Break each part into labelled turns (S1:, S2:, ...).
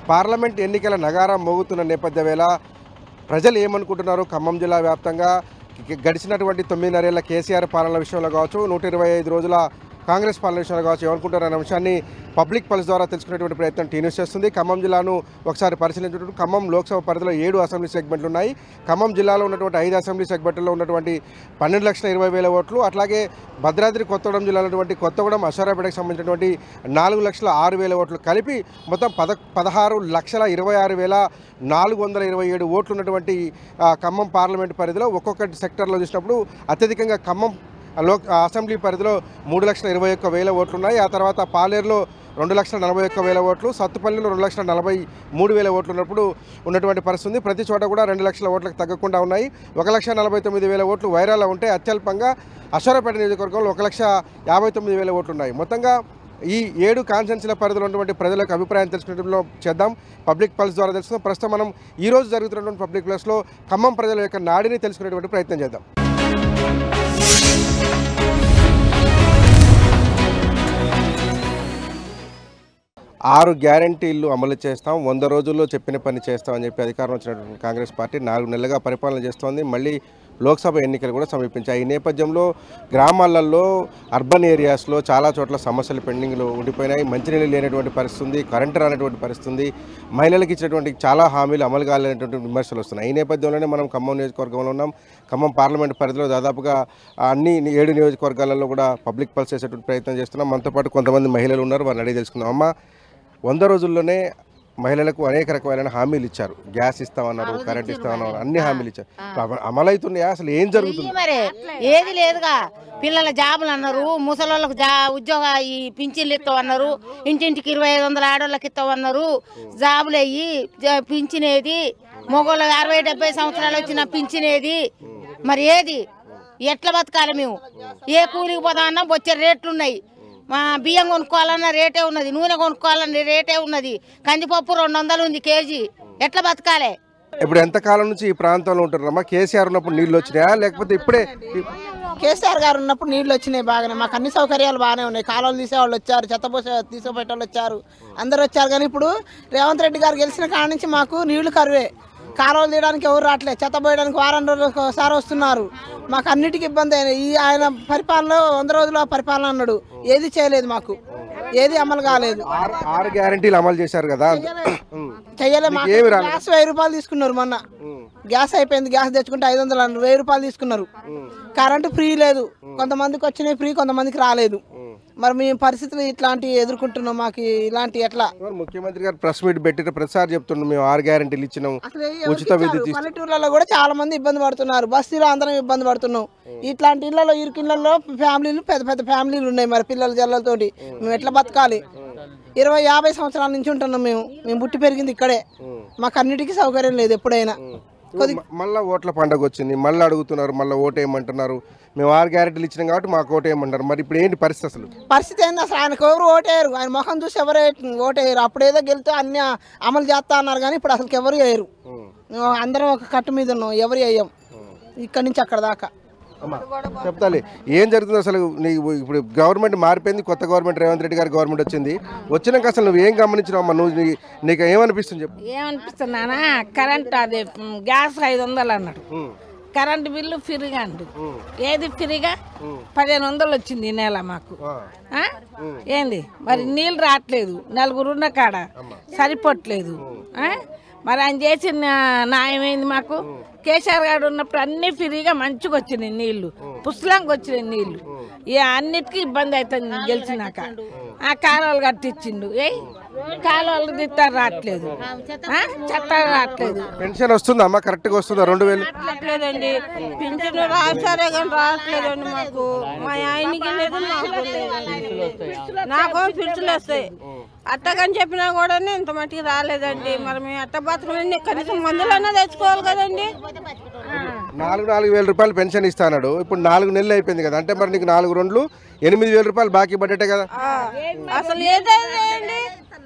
S1: Parliament ఎన్నికల నగారం మోగుతున్న నేపథ్య వేళ ప్రజలు ఏమనుకుంటున్నారు ఖమ్మం జిల్లా వ్యాప్తంగా గ- గడిచినటువంటి తొమ్మిదిన్నరేళ్ల కేసీఆర్ పాలన విషయంలో కావచ్చు నూట ఇరవై ఐదు రోజుల కాంగ్రెస్ పాలన విషయంలో కావచ్చు ఏమనుకుంటారు అనే అంశాన్ని పబ్లిక్ పల్స్ ద్వారా తెలుసుకునేటువంటి ప్రయత్నం టీ న్యూస్ చేస్తుంది ఖమ్మం జిల్లాను ఒకసారి పరిశీలించినట్టు ఖమ్మం లోక్సభ పరిధిలో ఏడు అసెంబ్లీ సెగ్మెంట్లు ఉన్నాయి ఖమ్మం జిల్లాలో ఉన్నటువంటి ఐదు అసెంబ్లీ సెగ్మెంట్లో ఉన్నటువంటి పన్నెండు లక్షల ఇరవై వేల ఓట్లు అట్లాగే భద్రాద్రి కొత్తగూడెం జిల్లాలో ఉన్నటువంటి కొత్తగూడెం అషారాపేటకు సంబంధించినటువంటి నాలుగు లక్షల ఆరు వేల ఓట్లు కలిపి మొత్తం పద పదహారు లక్షల ఇరవై ఆరు వేల నాలుగు వందల ఇరవై ఏడు ఓట్లు ఉన్నటువంటి ఆ, ఖమ్మం పార్లమెంట్ పరిధిలో ఒక్కొక్క సెక్టర్లో చూసినప్పుడు అత్యధికంగా ఖమ్మం లోక్ అసెంబ్లీ పరిధిలో మూడు లక్షల ఇరవై ఒక్క వేల ఓట్లు ఉన్నాయి ఆ తర్వాత పాలేరులో రెండు లక్షల నలభై ఒక్క వేల ఓట్లు సత్తుపల్లిలో రెండు లక్షల నలభై మూడు వేల ఓట్లు ఉన్నప్పుడు ఉన్నటువంటి పరిస్థితి ఉంది ప్రతి చోట కూడా రెండు లక్షల ఓట్లకు తగ్గకుండా ఉన్నాయి ఒక లక్ష నలభై తొమ్మిది వేల ఓట్లు వైరాలో ఉంటే అత్యల్పంగా అశ్వరపేట నియోజకవర్గంలో ఒక లక్ష యాభై తొమ్మిది వేల ఓట్లు ఉన్నాయి మొత్తంగా ఈ ఏడు కాన్స్టెన్సీల పరిధిలో ఉన్నటువంటి ప్రజల యొక్క అభిప్రాయం తెలుసుకునేలో చేద్దాం పబ్లిక్ పల్స్ ద్వారా తెలుసుకుందాం ప్రస్తుతం మనం ఈ రోజు జరుగుతున్నటువంటి పబ్లిక్ ప్లేస్లో ఖమ్మం ప్రజల యొక్క నాడిని తెలుసుకునేటువంటి ప్రయత్నం చేద్దాం ఆరు గ్యారంటీలు అమలు చేస్తాం వంద రోజుల్లో చెప్పిన పని చేస్తామని చెప్పి అధికారం వచ్చినటువంటి కాంగ్రెస్ పార్టీ నాలుగు నెలలుగా పరిపాలన చేస్తోంది మళ్ళీ లోక్సభ ఎన్నికలు కూడా సమీపించాయి ఈ నేపథ్యంలో గ్రామాలలో అర్బన్ ఏరియాస్లో చాలా చోట్ల సమస్యలు పెండింగ్లో ఉండిపోయినాయి మంచినీళ్ళు లేనటువంటి పరిస్థితి ఉంది కరెంటు రానటువంటి పరిస్థితి ఉంది మహిళలకు ఇచ్చినటువంటి చాలా హామీలు అమలు కాలేనటువంటి విమర్శలు వస్తున్నాయి ఈ నేపథ్యంలోనే మనం ఖమ్మం నియోజకవర్గంలో ఉన్నాం ఖమ్మం పార్లమెంట్ పరిధిలో దాదాపుగా అన్ని ఏడు నియోజకవర్గాలలో కూడా పబ్లిక్ పల్స్ చేసేటువంటి ప్రయత్నం చేస్తున్నాం మనతో పాటు కొంతమంది మహిళలు ఉన్నారు వారిని అడిగి తెలుసుకుందాం అమ్మ వంద రోజుల్లోనే మహిళలకు అనేక రకమైన హామీలు ఇచ్చారు గ్యాస్ ఇస్తామన్నారు కరెంట్ ఇస్తామన్నారు అన్ని హామీలు ఇచ్చారు అమ- అమలవుతున్నాయా అసలు ఏం జరుగుతుంది
S2: ఇయ్యి మరి ఏది లేదుగా పిల్లల జాబులు అన్నారు ముసలోళ్ళకు జా ఉద్యోగ ఈ పింఛన్లు ఇస్తామన్నారు ఇంటింటికి ఇరవై ఐదు వందల ఆడోళ్ళకి ఇస్తామన్నారు జాబులు అయ్యి జ- పింఛనేది మగోళ్ళ అరవై డెబ్బై సంవత్సరాలు వచ్చిన పింఛనేది మరి ఏది ఎట్లా బతకాలి మేము ఏ కూలికి పోదామన్నా వచ్చే రేట్లు ఉన్నాయి మా బియ్యం కొనుక్కోవాలన్న రేటే ఉన్నది నూనె కొనుక్కోవాలన్న రేటే ఉన్నది కందిపప్పు రెండు వందలు ఉంది కేజీ ఎట్లా బతకాలి
S1: ఇప్పుడు ఎంత కాలం నుంచి ఈ ప్రాంతంలో ఉంటున్నారమ్మా కేసీఆర్ ఉన్నప్పుడు నీళ్ళు వచ్చినాయా లేకపోతే ఇప్పుడే
S3: కేసీఆర్ గారు ఉన్నప్పుడు నీళ్లు వచ్చినాయి బాగానే మాకు అన్ని సౌకర్యాలు బాగానే ఉన్నాయి కాలువలు తీసేవాళ్ళు వచ్చారు చెత్తపోసే తీసుకోబెట్టే వాళ్ళు వచ్చారు అందరు వచ్చారు కానీ ఇప్పుడు రేవంత్ రెడ్డి గారు గెలిచిన కాడ నుంచి మాకు నీళ్లు కరువే కాలువలు తీయడానికి ఎవరు రావట్లేదు చెత్త పోయడానికి వారం రోజులకు ఒకసారి వస్తున్నారు మాకు అన్నిటికీ ఇబ్బంది అయినాయి ఈ ఆయన పరిపాలన వంద రోజుల పరిపాలన అన్నాడు ఏది చేయలేదు మాకు ఏది అమలు కాలేదు
S1: ఆరు ఆరు గ్యారంటీలు అమలు చేశారు కదా ఉమ్.
S3: చెయ్యలే మాకు
S1: ఏమి రాలేదు?
S3: గ్యాస్ వెయ్యి రూపాయలు తీసుకున్నారు మొన్న గ్యాస్ అయిపోయింది గ్యాస్ తెచ్చుకుంటే ఐదు వందలు అన్నారు వెయ్యి రూపాయలు తీసుకున్నారు కరెంటు ఫ్రీ లేదు కొంతమందికి వచ్చినాయి ఫ్రీ కొంతమందికి రాలేదు మరి మీ పరిస్థితులు ఇట్లాంటివి ఎదుర్కొంటున్నాం మాకు ఇలాంటి ఎట్లా
S1: మరి ముఖ్యమంత్రి గారు ప్రెస్ మీట్ పెట్టిన ప్రతిసారి చెప్తున్నాం మేము ఆరు గ్యారంటీలు ఇచ్చినాం
S3: అసలు
S1: ఉచిత విద్యుత్ ఇస్తున్నాం.
S3: పల్లెటూర్లలో కూడా చాలా మంది ఇబ్బంది పడుతున్నారు బస్తీలో అందరం ఇబ్బంది పడుతున్నాం ఇట్లాంటి ఇళ్లలో ఇరుకు ఇళ్లలో ఫ్యామిలీలు పెద్ద పెద్ద ఫ్యామిలీలు ఉన్నాయి మరి పిల్లల జల్లలతోటి మేము ఎట్లా బతకాలి ఇరవై యాభై సంవత్సరాల నుంచి ఉంటున్నాం మేము మేము పుట్టి పెరిగింది ఇక్కడే మాకు అన్నిటికీ సౌకర్యం లేదు ఎప్పుడైనా
S1: ఇప్పుడు మ- మళ్ళా ఓట్ల పండగ వచ్చింది మళ్ళీ అడుగుతున్నారు మళ్ళీ ఓటు వేయమంటున్నారు మేము ఆరు గ్యారెంటీలు ఇచ్చినాం కాబట్టి మాకు ఓటు వేయమంటారు మరి ఇప్పుడు ఏంటి పరిస్థితి అసలు
S3: పరిస్థితి ఏంది అసలు ఆయనకు ఎవరు ఓటేయరు ఆయన ముఖం చూసి ఎవరు ఓటేయరు అప్పుడేదో గెలితే అన్ని అమలు చేస్తా అన్నారు కానీ ఇప్పుడు అసలు ఎవరు వేయరు మేము అందరం ఒక కట్టు మీద ఉన్నాం ఎవరు వేయం ఇక్కడి నుంచి అక్కడ దాకా
S1: అమ్మా చెప్తాలి ఏం జరుగుతుంది అసలు నీకు ఇప్పుడు గవర్నమెంట్ మారిపోయింది కొత్త గవర్నమెంట్ రేవంత్ రెడ్డి గారి గవర్నమెంట్ వచ్చింది వచ్చినాక అసలు నువ్వు ఏం గమనించినావు అమ్మా నువ్వు నీ- నీకు ఏమనిపిస్తుంది చెప్పు
S4: ఏమనిపిస్తున్నానా కరెంట్ అదే మ్, గ్యాస్ ఐదు వందలు అన్నాడు కరెంట్ బిల్లు ఫ్రీగా అండు ఏది ఫ్రీగా పదిహేను వందలు వచ్చింది ఈ నెల మాకు ఆ? ఏంది మరి నీళ్ళు రావట్లేదు నలుగురు ఉన్న కాడ సరిపోవట్లేదు ఆ? మరి ఆయన చేసిన న్యాయం ఏంది మాకు కేసీఆర్ గారు ఉన్నప్పుడు అన్ని ఫ్రీగా మంచిగా వచ్చినాయి నీళ్లు పుస్తలంగా వచ్చినాయి నీళ్లు ఇక అన్నిటికీ ఇబ్బంది అవుతుంది గెలిచినాక ఆ కాలువలు కట్టించిండు ఏ కాలువలు తిట్టారు రావట్లేదు ఆ? చెత్త రావట్లేదు
S1: పెన్షన్ వస్తుందా అమ్మా కరెక్ట్గా వస్తుందా రెండు వేలు
S4: రావట్లేదండి పింఛను రాశారే కానీ రావట్లేదండి మాకు మా ఆయనకి లేదు మాకు లేదండి. నాకు పిలుచులు వస్తాయి అట్టగని చెప్పినా కూడా ఇంత మట్టికి రాలేదండి మరి మేము అట్ట బతకలండి కనీసం మందులన్నా తెచ్చుకోవాలి కదండి
S1: నాలుగు నాలుగు వేల రూపాయలు పెన్షన్ ఇస్తాడు ఇప్పుడు నాలుగు నెలలు అయిపోయింది కదా అంటే మరి నీకు నాలుగు రెండు ఎనిమిది వేల రూపాయలు బాకీ పడ్డట్టే కదా
S4: ఆ, అసలు ఏదండి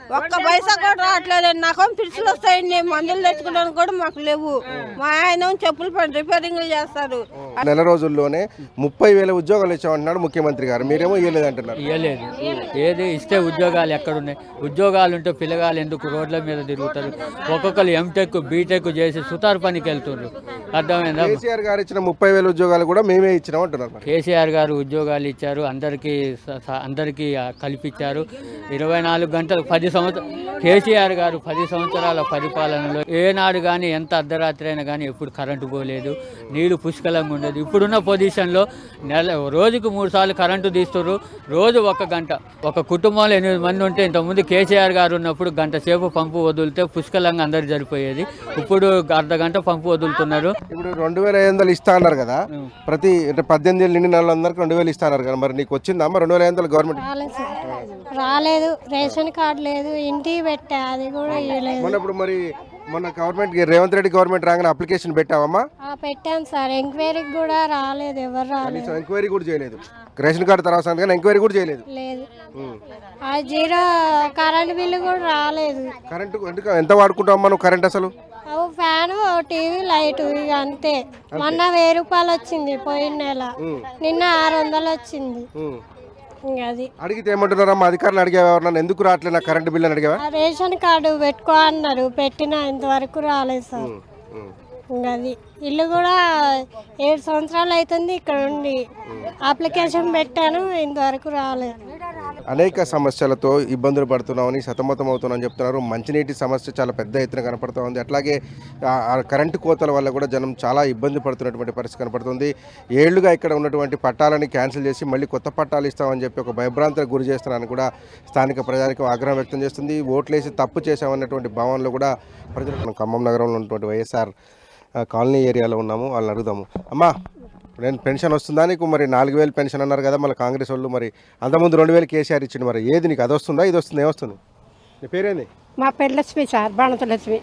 S5: ఒక్క పైసా కూడా రావట్లేదండి నాకు పిలుచులు వస్తాయండి మందులు తెచ్చుకోవడానికి కూడా మాకు లేవు మా ఆయన చెప్పులు పని రిపేరింగ్లు చేస్తారు
S1: నెల రోజుల్లోనే ముప్పై వేల ఉద్యోగాలు ఇచ్చామంటున్నాడు ముఖ్యమంత్రి గారు మీరేమో ఇవ్వలేదంటున్నారు
S6: ఇవ్వలేదు ఏది ఇస్తే ఉద్యోగాలు ఎక్కడున్నాయి ఉద్యోగాలు ఉంటే పిల్లగాలు ఎందుకు రోడ్ల మీద తిరుగుతారు ఒక్కొక్కరు ఎంటెక్ బీటెక్ చేసి సుతారు పనికి వెళ్తున్నారు అర్థమైందా
S1: కేసీఆర్ గారు ఇచ్చిన ముప్పై వేల ఉద్యోగాలు కూడా మేమే ఇచ్చినాం అంటున్నారు మరి.
S6: కేసీఆర్ గారు ఉద్యోగాలు ఇచ్చారు అందరికీ స- స- అందరికీ ఆ, కల్పించారు ఇరవై నాలుగు గంటలు పది సంవత్సరం కేసీఆర్ గారు పది సంవత్సరాల పరిపాలనలో ఏనాడు కానీ ఎంత అర్ధరాత్రి అయినా కానీ ఎప్పుడు కరెంటు పోలేదు నీళ్లు పుష్కలంగా ఉండేది ఇప్పుడున్న పొజిషన్లో నెల రోజుకు మూడు సార్లు కరెంటు తీస్తున్నారు రోజు ఒక గంట ఒక కుటుంబంలో ఎనిమిది మంది ఉంటే ఇంతకుముందు కేసీఆర్ గారు ఉన్నప్పుడు గంట సేపు పంపు వదిలితే పుష్కలంగా అందరికి సరిపోయేది ఇప్పుడు అర్ధ గంట పంపు వదులుతున్నారు
S1: ఇప్పుడు రెండు వేల ఐదు వందలు ఇస్తా అన్నారు కదా ప్రతి అంటే పద్దెనిమిది ఏళ్ళు నిండి నెలలందరికి రెండు వేలు ఇస్తా అన్నారు కదా మరి నీకు వచ్చిందమ్మా రెండు వేల ఐదు వందలు గవర్నమెంట్
S7: రాలేదు సార్ రాలేదు రేషన్ కార్డు లేదు ఇంటికి పెట్టా అది కూడా ఇవ్వలేదు
S1: మొన్న ఇప్పుడు మరి మొన్న గవర్నమెంట్ రేవంత్ రెడ్డి గవర్నమెంట్ రాగానే అప్లికేషన్ పెట్టావమ్మా
S7: ఆ, పెట్టాను సార్ ఎంక్వైరీకి కూడా రాలేదు ఎవరు రాలేదు
S1: కనీసం ఎంక్వైరీ కూడా చేయలేదు రేషన్ కార్డు తర్వాత సంగతి కానీ ఎంక్వైరీ కూడా చేయలేదు
S7: లేదు
S1: ఉం.
S7: ఆ జీరో కరెంట్ బిల్లు కూడా రాలేదు
S1: కరెంటు ఎందుకు ఎంత వాడుకుంటావమ్మా నువ్వు కరెంట్ అసలు
S7: అవు ఫ్యాను టీవీ లైట్ ఇక అంతే మొన్న వెయ్యి రూపాయలు వచ్చింది పోయిన నెల నిన్న ఆరు వందలు వచ్చింది
S1: ఉం.
S7: ఇంక అది
S1: అడిగితే ఏమంటున్నారమ్మా అధికారులు అడిగావా ఎవరన్నా ఎందుకు రావట్లేదు నాకు కరెంటు బిల్ అని అడిగావా
S7: ఆ రేషన్ కార్డు పెట్టుకో అన్నారు పెట్టినా ఇంతవరకు రాలేదు సార్
S1: ఉం. ఉం.
S7: ఇంక అది ఇల్లు కూడా ఏడు సంవత్సరాలు అవుతుంది ఇక్కడ ఉండి అప్లికేషన్ పెట్టాను ఇంతవరకు రాలేదు
S1: అనేక సమస్యలతో ఇబ్బందులు పడుతున్నామని సతమతం అవుతున్నామని చెప్తున్నారు మంచినీటి సమస్య చాలా పెద్ద ఎత్తున కనపడుతూ ఉంది అట్లాగే ఆ- ఆ కరెంటు కోతల వల్ల కూడా జనం చాలా ఇబ్బంది పడుతున్నటువంటి పరిస్థితి కనపడుతుంది ఏళ్లుగా ఇక్కడ ఉన్నటువంటి పట్టాలని క్యాన్సిల్ చేసి మళ్ళీ కొత్త పట్టాలు ఇస్తామని చెప్పి ఒక భయభ్రాంతికి గురి చేస్తున్నారని కూడా స్థానిక ప్రజానికం ఆగ్రహం వ్యక్తం చేస్తుంది ఓట్లేసి తప్పు చేశామన్నటువంటి భావనలో కూడా ప్రజలు మనం ఖమ్మం నగరంలో ఉన్నటువంటి వైఎస్ఆర్ ఆ, కాలనీ ఏరియాలో ఉన్నాము వాళ్ళని అడుగుదాము అమ్మా నేను పెన్షన్ వస్తుందా నీకు మరి నాలుగు వేలు పెన్షన్ అన్నారు కదా మళ్ళీ కాంగ్రెస్ వాళ్ళు మరి అంతకుముందు రెండు వేలు కేసీఆర్ ఇచ్చిండు మరి ఏది నీకు అది వస్తుందా ఇది వస్తుంది ఏమొస్తుంది నీ పేరేంది
S8: మా పెళ్ళలక్ష్మి సార్ బాణతలక్ష్మి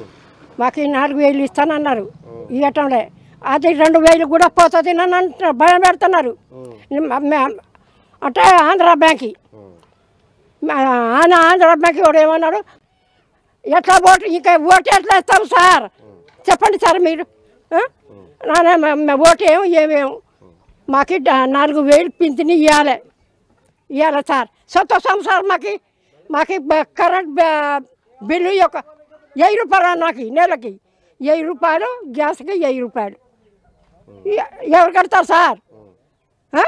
S8: మాకు ఈ నాలుగు వేలు ఇస్తానన్నారు ఇవ్వటంలే అది రెండు వేలు కూడా పోతుంది అని అంటున్నారు భయం పెడుతున్నారు మ- మ- అంటే ఆంధ్ర బ్యాంక్కి మా- ఆయన ఆంధ్ర బ్యాంక్ కూడా ఏమన్నాడు ఎట్లా ఓటు ఇంకా ఓటు ఎట్లా ఇస్తాం సార్ చెప్పండి సార్ మీరు ఆ? నాన్న మ- మ- ఓటు ఏం ఏమేం మాకు డ- నాలుగు వేలు పింఛని ఇవ్వాలి ఇవ్వాలి సార్ సంతోషం సార్ మాకు మాకు బ- కరెంట్ బ- బిల్లు యొక్క వెయ్యి రూపాయలు నాకు నెలకి వెయ్యి రూపాయలు గ్యాస్కి వెయ్యి రూపాయలు ఎ- ఎవరు కడతారు సార్ ఆ?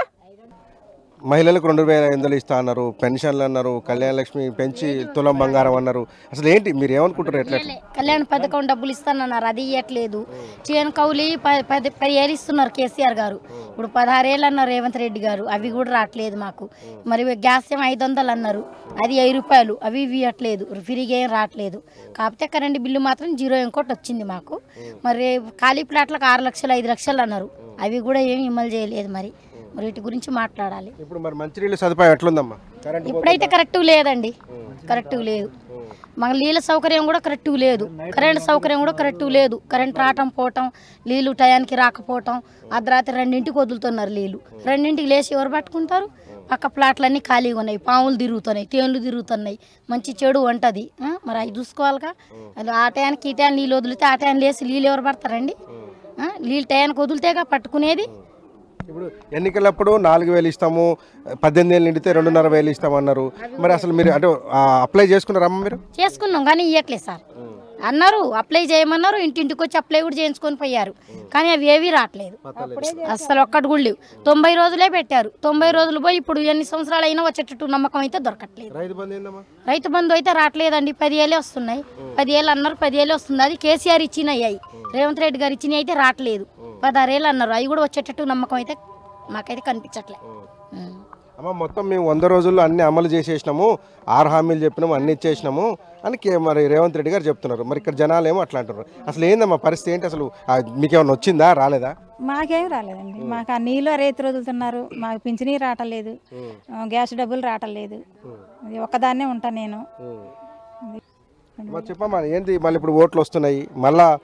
S1: మహిళలకు రెండు వేల ఐదు వందలు ఇస్తా అన్నారు పెన్షన్లు అన్నారు కళ్యాణ లక్ష్మి పెంచి తులం బంగారం అన్నారు అసలు ఏంటి మీరు ఏమనుకుంటారు ఎట్లా ఎట్లా?
S2: కళ్యాణ పథకం డబ్బులు ఇస్తానన్నారు అది ఇవ్వట్లేదు చేను కౌలి ప- పది పదిహేళ్ళు ఇస్తున్నారు కేసీఆర్ గారు ఇప్పుడు పదహారేళ్ళు అన్నారు రేవంత్ రెడ్డి గారు అవి కూడా రావట్లేదు మాకు మరి గ్యాస్ ఏమో ఐదు వందలు అన్నారు అది వెయ్యి రూపాయలు అవి ఇవి ఇవ్వట్లేదు ఫ్రీగా ఏం రావట్లేదు కాకపోతే కరెంట్ బిల్లు మాత్రం జీరో ఇంకోటి వచ్చింది మాకు మరి ఖాళీ ప్లాట్లకు ఆరు లక్షలు ఐదు లక్షలు అన్నారు అవి కూడా ఏమి అమలు చేయలేదు మరి మరి వీటి గురించి మాట్లాడాలి
S1: ఇప్పుడు మరి మంచినీళ్ళు సదుపాయం ఎట్లుందమ్మా కరెంట్
S2: ఇప్పుడైతే కరెక్ట్ లేదండి కరెక్ట్ లేదు మాకు నీళ్ళ సౌకర్యం కూడా కరెక్ట్ లేదు కరెంట్ సౌకర్యం కూడా కరెక్ట్ లేదు కరెంట్ రావటం పోవటం నీళ్లు టయానికి రాకపోవటం అర్ధరాత్రి రెండింటికి వదులుతున్నారు నీళ్లు రెండింటికి లేచి ఎవరు పట్టుకుంటారు పక్క ప్లాట్లన్నీ ఖాళీగా ఉన్నాయి పాములు తిరుగుతున్నాయి తేన్లు తిరుగుతున్నాయి మంచి చెడు వంటది ఆ, మరి అవి చూసుకోవాలిగా అది ఆ టయానికి ఈ టయాన్ని నీళ్ళు వదిలితే ఆ టయాన్ని లేచి నీళ్ళు ఎవరు పడతారండి ఆ, నీళ్ళు టయానికి వదిలితేగా పట్టుకునేది
S1: ఇప్పుడు ఎన్నికలప్పుడు నాలుగు వేలు ఇస్తాము పద్దెనిమిది ఏళ్ళు నిండితే రెండున్నర వేలు ఇస్తామన్నారు మరి అసలు మీరు అంటే ఆ, అప్లై చేసుకున్నారమ్మా మీరు
S2: చేసుకున్నాం కానీ ఇవ్వట్లేదు సార్ అన్నారు అప్లై చేయమన్నారు ఇంటింటికి వచ్చి అప్లై కూడా చేయించుకొని పోయారు కానీ అవి ఏవి రావట్లేదు అసలు ఒక్కటి కూడా లేవు తొంభై రోజులే పెట్టారు తొంభై రోజులు పోయి ఇప్పుడు ఎన్ని సంవత్సరాలు అయినా వచ్చేటట్టు నమ్మకం అయితే దొరకట్లేదు
S1: రైతు బంధు ఏందమ్మా
S2: రైతు బంధు అయితే రావట్లేదండి పదివేలే వస్తున్నాయి పదివేలు అన్నారు పదివేలే వస్తుంది అది కేసీఆర్ ఇచ్చినవి అవి రేవంత్ రెడ్డి గారు ఇచ్చినవి అయితే రావట్లేదు పదహారేళ్ళు అన్నారు అవి కూడా వచ్చేటట్టు నమ్మకం అయితే మాకైతే కనిపించట్లే ఉం.
S1: అమ్మ మొత్తం మేము వంద రోజుల్లో అన్ని అమలు చేసేసినాము ఆరు హామీలు చెప్పినాము అన్ని ఇచ్చేసినాము అని కే- మరి రేవంత్ రెడ్డి గారు చెప్తున్నారు మరి ఇక్కడ జనాలు ఏమో అట్లా అంటున్నారు అసలు ఏందమ్మా పరిస్థితి ఏంటి అసలు ఆ, మీకేమన్నా వచ్చిందా రాలేదా
S9: మాకేం రాలేదండి మాకు ఆ నీళ్ళు రైతు వదులుతున్నారు మాకు పింఛనీ రావట్లేదు ఆ, గ్యాస్ డబ్బులు రావట్లేదు ఇది ఒక్కదాన్నే ఉంటా నేను
S1: మరి చెప్పమ్మా ఏంటి మళ్ళీ ఇప్పుడు ఓట్లు వస్తున్నాయి మళ్ళా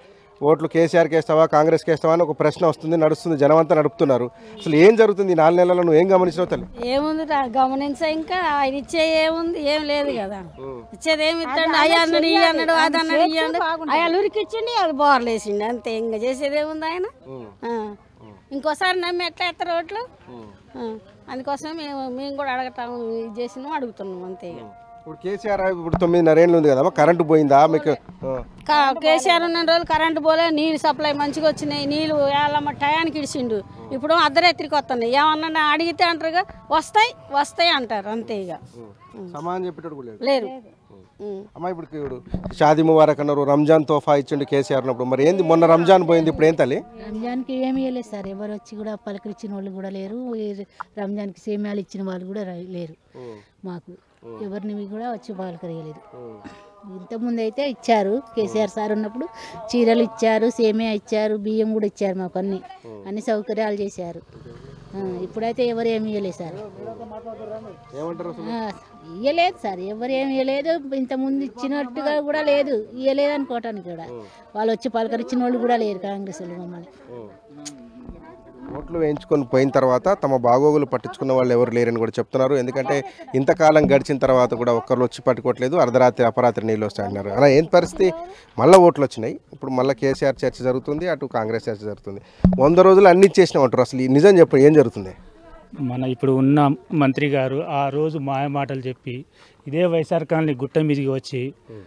S1: ఓట్లు కేసీఆర్కి వేస్తావా కాంగ్రెస్కి వేస్తావా అని ఒక ప్రశ్న వస్తుంది నడుస్తుంది జనమంతా నడుపుతున్నారు అసలు ఏం జరుగుతుంది ఈ నాలుగు నెలల్లో నువ్వు ఏం గమనించినావు తల్లి
S10: ఏముంది రా గమనించ ఇంకా ఆయన ఇచ్చే ఏముంది ఏం లేదు కదా ఇచ్చేది ఏమి ఇస్తాడు అయ్య అన్నాడు ఈ అన్నాడు అది అన్నాడు ఈ అన్నాడు అయ్యా ఊరికి ఇచ్చిండి అది బోర్లేసిండి అంతే ఇంకా చేసేది ఏముంది ఆయన ఆ. ఇంకోసారి నమ్మి ఎట్లా ఎత్తారు ఓట్లు ఆ. అందుకోసమే మేము మేము కూడా అడగటం ఇది చేసినాం అడుగుతున్నాం అంతే ఇక.
S1: ఇప్పుడు కేసీఆర్ ఇప్పుడు తొమ్మిదిన్నరేళ్ళు ఉంది కదమ్మా కరెంటు పోయిందా మీకు ఆ.
S10: కా- కేసీఆర్ ఉన్న రోజులు కరెంటు పోలే నీళ్ళు సప్లై మంచిగా వచ్చినాయి నీళ్ళు ఏళ్ళమ్మ టయానికి ఇడిచిండు ఇప్పుడు అర్ధరాత్రికి వస్తున్నాయి ఏమన్నా అడిగితే అంటారుగా వస్తాయి వస్తాయి అంటారు అంతే ఇక
S1: సమానం చెప్పేటోడు కూడా లేడు
S10: లేరు
S1: అమ్మా ఇప్పుడు ఇప్పుడు షాదీ ముబారక్ అన్నారు రంజాన్ తోఫా ఇచ్చిండు కేసీఆర్ ఉన్నప్పుడు మరి ఏంది మొన్న రంజాన్ పోయింది ఇప్పుడు ఏం తల్లి
S11: రంజాన్కి ఏమి ఇవ్వలేదు సార్ ఎవరు వచ్చి కూడా పలకరించిన వాళ్ళు కూడా లేరు ఈ రంజాన్కి సేమ్యాలు ఇచ్చిన వాళ్ళు కూడా రా- లేరు మాకు ఎవరిని కూడా వచ్చి పలకరియలేదు ఇంతకుముందు అయితే ఇచ్చారు కేసీఆర్ సార్ ఉన్నప్పుడు చీరలు ఇచ్చారు సేమియా ఇచ్చారు బియ్యం కూడా ఇచ్చారు మాకు అన్ని అన్ని సౌకర్యాలు చేశారు ఆ, ఇప్పుడైతే ఎవరు ఏమి ఇవ్వలేదు సార్
S1: ఏమంటారు
S11: ఆ, ఇయ్యలేదు సార్ ఎవరు ఏమి ఇవ్వలేదు ఇంతకుముందు ఇచ్చినట్టుగా కూడా లేదు ఇవ్వలేదు అనుకోవటానికి కూడా వాళ్ళు వచ్చి పలకరించిన వాళ్ళు కూడా లేరు కాంగ్రెస్ వాళ్ళు మమ్మల్ని
S1: ఓట్లు వేయించుకొని పోయిన తర్వాత తమ బాగోగులు పట్టించుకున్న వాళ్ళు ఎవరు లేరని కూడా చెప్తున్నారు ఎందుకంటే ఇంతకాలం గడిచిన తర్వాత కూడా ఒక్కరు వచ్చి పట్టుకోవట్లేదు అర్ధరాత్రి అపరాత్రి నీళ్ళు వస్తాయన్నారు అలా ఏం పరిస్థితి మళ్ళీ ఓట్లు వచ్చినాయి ఇప్పుడు మళ్ళీ కేసీఆర్ చర్చ జరుగుతుంది అటు కాంగ్రెస్ చర్చ జరుగుతుంది వంద రోజులు అన్ని ఇచ్చేసినాం అంటారు అసలు ఈ నిజం చెప్పు ఏం జరుగుతుంది
S12: మన ఇప్పుడు ఉన్న మంత్రి గారు ఆ రోజు మాయ మాటలు చెప్పి ఇదే వైఎస్ఆర్ కాలనీ గుట్ట మీదికి వచ్చి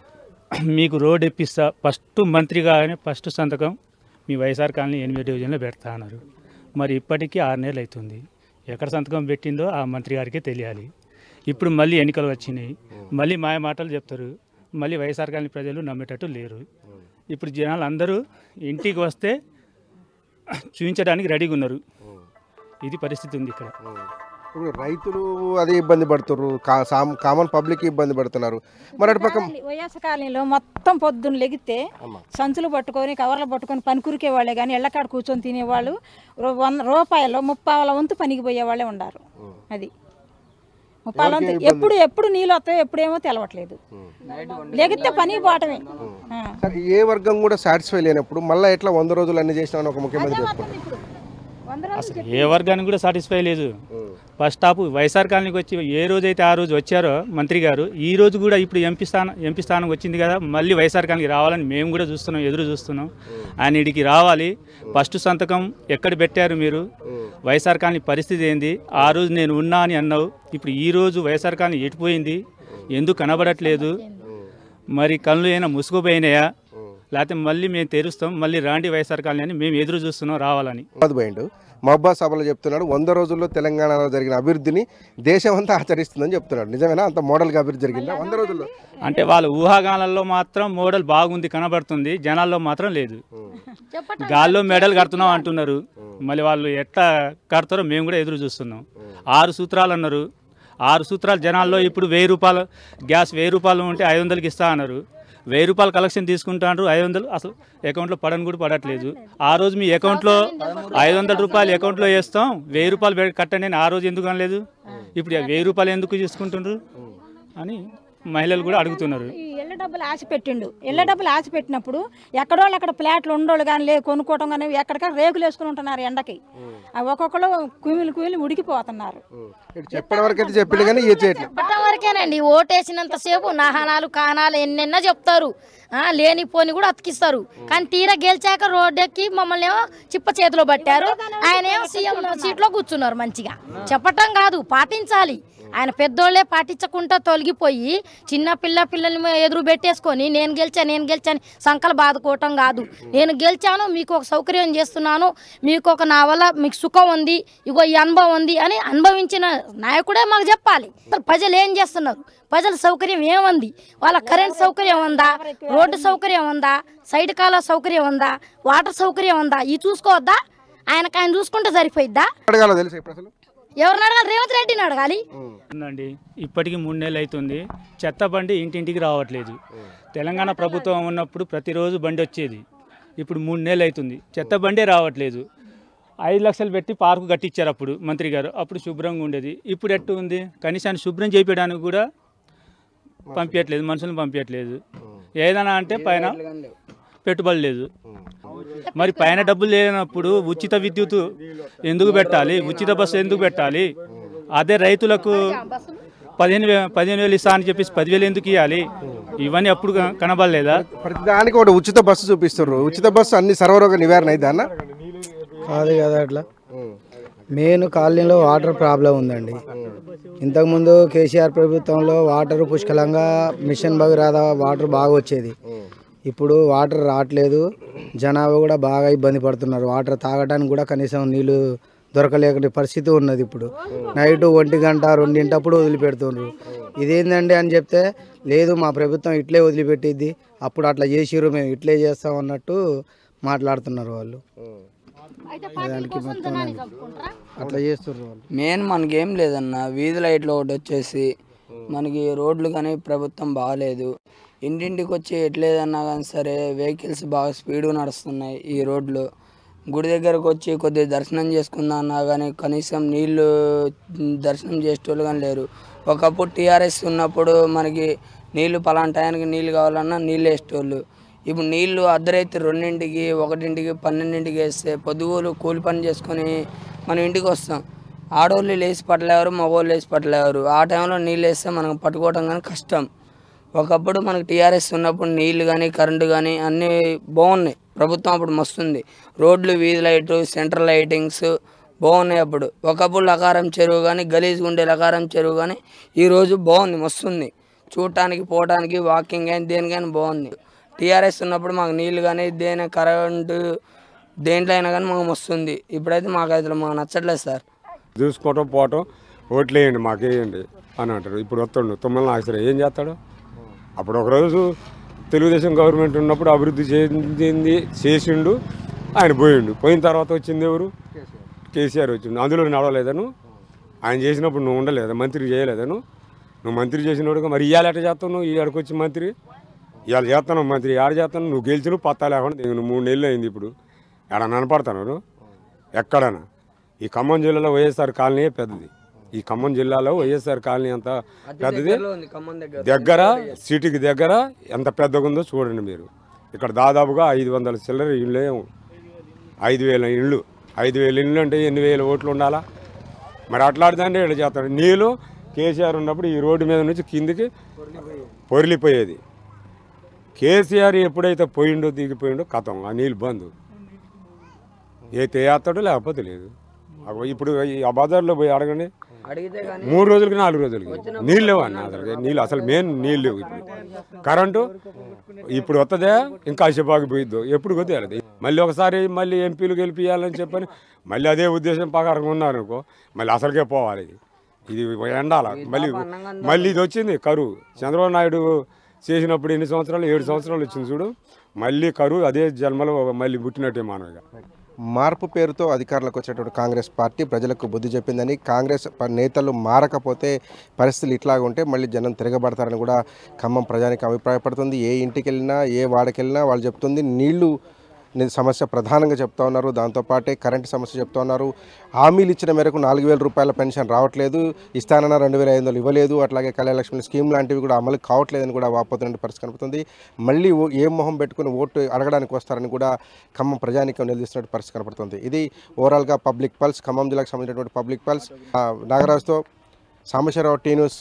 S12: మీకు రోడ్ ఇప్పిస్తా ఫస్ట్ మంత్రి కాగానే ఫస్ట్ సంతకం మీ వైఎస్ఆర్ కాలనీ ఎనిమిది డివిజన్లో పెడతా అన్నారు మరి ఇప్పటికీ ఆరు నెలలు అవుతుంది ఎక్కడ సంతకం పెట్టిందో ఆ మంత్రి గారికే తెలియాలి ఇప్పుడు మళ్ళీ ఎన్నికలు వచ్చినాయి మళ్ళీ మాయ మాటలు చెప్తారు మళ్ళీ వైఎస్ఆర్ కాలనీ ప్రజలు నమ్మేటట్టు లేరు ఇప్పుడు జనాలు అందరూ ఇంటికి వస్తే చూపించడానికి రెడీగా ఉన్నారు ఇది పరిస్థితి ఉంది ఇక్కడ
S1: ఇప్పుడు రైతులు అదే ఇబ్బంది పడుతున్నారు కా- సామ్- కామన్ పబ్లిక్ ఇబ్బంది పడుతున్నారు మరి అటు పక్క
S9: వైఎస్ కాలనీలో మొత్తం పొద్దున్న లెగితే సంచులు పట్టుకొని కవర్లు పట్టుకొని పని కురికే వాళ్ళే కానీ ఎళ్ళకాడ కూర్చొని తినేవాళ్ళు రూ- వంద రూపాయలు ముప్పావల వంతు పనికి పోయే వాళ్ళే ఉండారు అది ముప్పావల వంతు
S1: ఎవరికి ఇబ్బంది?
S9: ఎప్పుడు ఎప్పుడు నీళ్ళు వస్తాయో ఎప్పుడేమో తెలవట్లేదు లెగితే పని పోవటమే ఆ.
S1: సరే ఏ వర్గం కూడా సాటిస్ఫై లేనప్పుడు మళ్ళీ ఎట్లా వంద రోజులు అన్ని చేసినామని ఒక ముఖ్యమంత్రి చెప్పుకుంటారు
S12: అసలు ఏ వర్గానికి కూడా సాటిస్ఫై లేదు ఫస్ట్ స్టాప్ వైఎస్ఆర్ కాలనీకి వచ్చి ఏ రోజైతే ఆ రోజు వచ్చారో మంత్రి గారు ఈ రోజు కూడా ఇప్పుడు ఎంపీ స్థానం ఎంపీ స్థానం వచ్చింది కదా మళ్ళీ వైఎస్ఆర్ కాలనీకి రావాలని మేము కూడా చూస్తున్నాం ఎదురు చూస్తున్నాం ఆయన ఇడికి రావాలి ఫస్ట్ సంతకం ఎక్కడ పెట్టారు మీరు వైఎస్ఆర్ కాలనీ పరిస్థితి ఏంది ఆ రోజు నేను ఉన్నా అని అన్నావు ఇప్పుడు ఈ రోజు వైఎస్ఆర్ కాలనీ ఎటుపోయింది ఎందుకు కనబడట్లేదు మరి కళ్ళు ఏమైనా ముసుగుపోయినాయా లేకపోతే మళ్ళీ మేము తెరుస్తాం మళ్ళీ రాండి వైఎస్ఆర్ కాలనీ అని మేము ఎదురు చూస్తున్నాం రావాలని
S1: మహమ్మద్ పోయిండు మహబాద్ సభలో చెప్తున్నాడు వంద రోజుల్లో తెలంగాణలో జరిగిన అభివృద్ధిని దేశం అంతా ఆచరిస్తుందని చెప్తున్నాడు నిజమేనా అంత మోడల్గా అభివృద్ధి జరిగిందా వంద రోజుల్లో
S12: అంటే వాళ్ళ ఊహాగానాల్లో మాత్రం మోడల్ బాగుంది కనబడుతుంది జనాల్లో మాత్రం లేదు గాల్లో మెడల్ కడుతున్నాం అంటున్నారు మళ్ళీ వాళ్ళు ఎట్లా కడతారో మేము కూడా ఎదురు చూస్తున్నాం ఆరు సూత్రాలు అన్నారు ఆరు సూత్రాలు జనాల్లో ఇప్పుడు వెయ్యి రూపాయలు గ్యాస్ వెయ్యి రూపాయలు ఉంటే ఐదు వందలకి ఇస్తా అన్నారు వెయ్యి రూపాయలు కలెక్షన్ తీసుకుంటారు ఐదు వందలు అసలు అకౌంట్లో పడని కూడా పడట్లేదు ఆ రోజు మీ అకౌంట్లో ఐదు వందల రూపాయలు అకౌంట్లో వేస్తాం వెయ్యి రూపాయలు పె- కట్టండి అని ఆ రోజు ఎందుకు అనలేదు ఇప్పుడు ఆ వెయ్యి రూపాయలు ఎందుకు తీసుకుంటుండ్రు అని మహిళలు కూడా అడుగుతున్నారు
S9: ఈ ఇళ్ళ డబ్బులు ఆశ పెట్టిండు ఇళ్ళ డబ్బులు ఆశ పెట్టినప్పుడు ఎక్కడోళ్ళు అక్కడ ఫ్లాట్లు ఉండోళ్ళు కానీ లేదు కొనుక్కోవటం కానీ ఎక్కడికక్కడ రేకులు వేసుకుని ఉంటున్నారు ఎండకి అవి ఒక్కొక్కరు కుమిలి కుమిలి ఉడికిపోతున్నారు
S1: ఇటు చెప్పడం వరకు అయితే చెప్పిండు కానీ ఇవి చేయట్లేదు
S2: చెప్పటం వరకేనండి ఓటేసినంత సేపు నాహనాలు కానాలు ఎన్నెన్నో చెప్తారు ఆ, లేనిపోని కూడా అతికిస్తారు కానీ తీరా గెలిచాక రోడ్డెక్కి మమ్మల్ని ఏమో చిప్ప చేతిలో పట్టారు ఆయన ఏమో సీఎం సీట్లో కూర్చున్నారు మంచిగా చెప్పటం కాదు పాటించాలి ఆయన పెద్దోళ్ళే పాటించకుండా తొలగిపోయి చిన్న పిల్ల పిల్లల్ని ఎదురు పెట్టేసుకొని నేను గెలిచా నేను గెలిచాను సంకలు బాదుకోవటం కాదు నేను గెలిచాను మీకు ఒక సౌకర్యం చేస్తున్నాను మీకు ఒక నా వల్ల మీకు సుఖం ఉంది ఇగో ఈ అనుభవం ఉంది అని అనుభవించిన నాయకుడే మాకు చెప్పాలి అసలు ప్రజలు ఏం చేస్తున్నారు ప్రజల సౌకర్యం ఏముంది వాళ్ళ కరెంట్ సౌకర్యం ఉందా రోడ్డు సౌకర్యం ఉందా సైడ్ కాల సౌకర్యం ఉందా వాటర్ సౌకర్యం ఉందా ఇది చూసుకోవద్దా ఆయనకు ఆయన చూసుకుంటే సరిపోయిద్దా
S1: అడగాల తెలుసా ఇప్పుడు అసలు
S2: ఎవరిని అడగాలి రేవంత్ రెడ్డిని అడగాలి
S12: ఉందండి ఇప్పటికి మూడు నెలలు అవుతుంది చెత్త బండి ఇంటింటికి రావట్లేదు తెలంగాణ ప్రభుత్వం ఉన్నప్పుడు ప్రతిరోజు బండి వచ్చేది ఇప్పుడు మూడు నెలలు అవుతుంది చెత్త బండే రావట్లేదు ఐదు లక్షలు పెట్టి పార్కు కట్టించారు అప్పుడు మంత్రి గారు అప్పుడు శుభ్రంగా ఉండేది ఇప్పుడు ఎట్టు ఉంది కనీసాన్ని శుభ్రం చేయించడానికి కూడా పంపించట్లేదు మనుషులను పంపించట్లేదు ఏదైనా అంటే పైన పెట్టుబడి లేదు మరి పైన డబ్బులు లేనప్పుడు ఉచిత విద్యుత్ ఎందుకు పెట్టాలి ఉచిత బస్సు ఎందుకు పెట్టాలి అదే రైతులకు పదిహేను వే పదిహేను వేలు ఇస్తా అని చెప్పేసి పదివేలు ఎందుకు ఇవ్వాలి ఇవన్నీ అప్పుడు క- కనబడలేదా
S1: ప్రతి దానికి ఒకటి ఉచిత బస్సు చూపిస్తారు ఉచిత బస్సు అన్ని సర్వరోగ నివారణ అయిందా అన్న
S13: కాదు కదా అట్లా మెయిన్ కాలనీలో వాటర్ ప్రాబ్లం ఉందండి ఇంతకుముందు కేసీఆర్ ప్రభుత్వంలో వాటర్ పుష్కలంగా మిషన్ భగీరథ వాటర్ బాగా వచ్చేది ఇప్పుడు వాటర్ రావట్లేదు జనాభా కూడా బాగా ఇబ్బంది పడుతున్నారు వాటర్ తాగడానికి కూడా కనీసం నీళ్లు దొరకలేక పరిస్థితి ఉన్నది ఇప్పుడు నైట్ ఒంటి గంట రెండింటప్పుడు వదిలిపెడుతున్నారు ఇదేందండి అని చెప్తే లేదు మా ప్రభుత్వం ఇట్లే వదిలిపెట్టిద్ది అప్పుడు అట్లా చేసిర్రు మేము ఇట్లే చేస్తాం అన్నట్టు మాట్లాడుతున్నారు వాళ్ళు దానికి మొత్తం అట్లా చేస్తున్నారు వాళ్ళు
S14: మెయిన్ మనకేం లేదన్న వీధి లైట్లు ఒకటి వచ్చేసి మనకి రోడ్లు కానీ ప్రభుత్వం బాగాలేదు ఇంటింటికి వచ్చి ఎట్లేదన్నా కానీ సరే వెహికల్స్ బాగా స్పీడ్గా నడుస్తున్నాయి ఈ రోడ్లు గుడి దగ్గరకు వచ్చి కొద్దిగా దర్శనం చేసుకుందాం అన్నా కానీ కనీసం నీళ్లు దర్శనం చేసేటోళ్ళు కానీ లేరు ఒకప్పుడు టీఆర్ఎస్ ఉన్నప్పుడు మనకి నీళ్లు పలానా టయానికి నీళ్ళు కావాలన్నా నీళ్ళు వేసేటోళ్ళు ఇప్పుడు నీళ్లు అర్ధరైతే రెండింటికి ఒకటింటికి పన్నెండింటికి వేస్తే పొద్దుగోలు కూలి పని చేసుకొని మనం ఇంటికి వస్తాం ఆడవాళ్ళు లేచి పట్టలేవారు మగవాళ్ళు లేచి పట్టలేవారు ఆ టైంలో నీళ్ళు వేస్తే మనకు పట్టుకోవడం కానీ కష్టం ఒకప్పుడు మనకు టీఆర్ఎస్ ఉన్నప్పుడు నీళ్లు కానీ కరెంటు కానీ అన్నీ బాగున్నాయి ప్రభుత్వం అప్పుడు మస్తుంది రోడ్లు వీధి లైట్ సెంట్రల్ లైటింగ్స్ బాగున్నాయి అప్పుడు ఒకప్పుడు లకారం చెరువు కానీ గలీజ్గా ఉండే లకారం చెరువు కానీ ఈరోజు బాగుంది మస్తుంది చూడటానికి పోవడానికి వాకింగ్ కానీ దేనికైనా బాగుంది టీఆర్ఎస్ ఉన్నప్పుడు మాకు నీళ్ళు కానీ దేని కరెంటు దేంట్లో అయినా కానీ మాకు వస్తుంది ఇప్పుడైతే మాకు అయితే మాకు నచ్చట్లేదు సార్
S15: చూసుకోవటం పోవటం ఓట్లు వేయండి మాకు వేయండి అని అంటారు ఇప్పుడు వస్తాడు తొమ్మిది నాగేశ్వర ఏం చేస్తాడు అప్పుడు ఒకరోజు తెలుగుదేశం గవర్నమెంట్ ఉన్నప్పుడు అభివృద్ధి చెందింది చేసిండు ఆయన పోయిండు పోయిన తర్వాత వచ్చింది ఎవరు కేసీఆర్ వచ్చిండు అందులో నడవలేదను ఆయన చేసినప్పుడు నువ్వు ఉండలేదా మంత్రి చేయలేదను నువ్వు మంత్రి చేసినోడుగా మరి ఇవాళ ఎట్ట చేస్తావు నువ్వు ఇక్కడికి వచ్చి మంత్రి ఇవాళ చేస్తాను మంత్రి ఆడ చేస్తాను నువ్వు గెలిచిన పత్తా లేకుండా దిగు. నువ్వు మూడు నెలలు అయింది ఇప్పుడు ఎక్కడ ననపడతాను ఎక్కడనా ఈ ఖమ్మం జిల్లాలో వైఎస్ఆర్ కాలనీ పెద్దది ఈ ఖమ్మం జిల్లాలో వైఎస్ఆర్ కాలనీ అంత పెద్దది
S14: దగ్గరలో ఉంది, ఖమ్మం దగ్గర.
S15: దగ్గర సిటీకి దగ్గర ఎంత పెద్దగా ఉందో చూడండి మీరు ఇక్కడ దాదాపుగా ఐదు వందల చిల్లర ఇళ్ళే ఐదు వేల ఇళ్ళు ఐదు వేల ఇళ్ళు అంటే ఎన్ని వేల ఓట్లు ఉండాలా మరి అట్లాంటిదంటే ఇక్కడ చేస్తాడు నీళ్ళు కేసీఆర్ ఉన్నప్పుడు ఈ రోడ్డు మీద నుంచి కిందికి పొరిలిపోయేది కేసీఆర్ ఎప్పుడైతే పోయిండో దిగిపోయిండో కథం ఆ నీళ్ళు బంద్ ఏ తేస్తాడో లేకపోతే లేదు అగో ఇప్పుడు ఈ ఆ బజార్లో పోయి అడగండి
S14: అడిగితే కానీ
S15: మూడు రోజులకి నాలుగు రోజులకి నీళ్ళు లేవు అన్న అసలు నీళ్ళు అసలు మెయిన్ నీళ్ళు లేవు ఇప్పుడు కరెంటు ఇప్పుడు వస్తుందే ఇంకా అశబాగి పోయిద్దు ఎప్పుడు కొద్ది మళ్ళీ ఒకసారి మళ్ళీ ఎంపీలు గెలిపియాలని చెప్పని మళ్ళీ అదే ఉద్దేశం ప్రకారంగా ఉన్నారు అనుకో మళ్ళీ అసలుకే పోవాలి ఇది ఇది ఎండాల మళ్ళీ మళ్ళీ ఇది వచ్చింది కరువు చంద్రబాబు నాయుడు చేసినప్పుడు ఎన్ని సంవత్సరాలు ఏడు సంవత్సరాలు వచ్చింది చూడు మళ్ళీ కరువు అదే జన్మలో మళ్ళీ పుట్టినట్టే మానవుగా
S1: మార్పు పేరుతో అధికారంలోకి వచ్చేటువంటి కాంగ్రెస్ పార్టీ ప్రజలకు బుద్ధి చెప్పిందని కాంగ్రెస్ ప- నేతలు మారకపోతే పరిస్థితులు ఇట్లాగా ఉంటే మళ్ళీ జనం తిరగబడతారని కూడా ఖమ్మం ప్రజానికి అభిప్రాయపడుతుంది ఏ ఇంటికి వెళ్ళినా ఏ వాడకి వెళ్ళినా వాళ్ళు చెప్తుంది నీళ్లు ని- సమస్య ప్రధానంగా చెప్తా ఉన్నారు దాంతోపాటే కరెంటు సమస్య చెప్తా ఉన్నారు హామీలు ఇచ్చిన మేరకు నాలుగు వేల రూపాయల పెన్షన్ రావట్లేదు ఇస్తానన్న రెండు వేల ఐదు వందలు ఇవ్వలేదు అట్లాగే కళ్యాణ లక్ష్మి స్కీమ్ లాంటివి కూడా అమలు కావట్లేదని కూడా వాపోతున్న పరిస్థితి కనపడుతుంది మళ్ళీ ఓ- ఏ మొహం పెట్టుకుని ఓటు అడగడానికి వస్తారని కూడా ఖమ్మం ప్రజానికం నిలదీస్తున్నట్టు పరిస్థితి కనపడుతుంది ఇది ఓవరాల్గా పబ్లిక్ పల్స్ ఖమ్మం జిల్లాకు సంబంధించినటువంటి పబ్లిక్ పల్స్ ఆ, నాగరాజుతో సాంబశివరావు టీ న్యూస్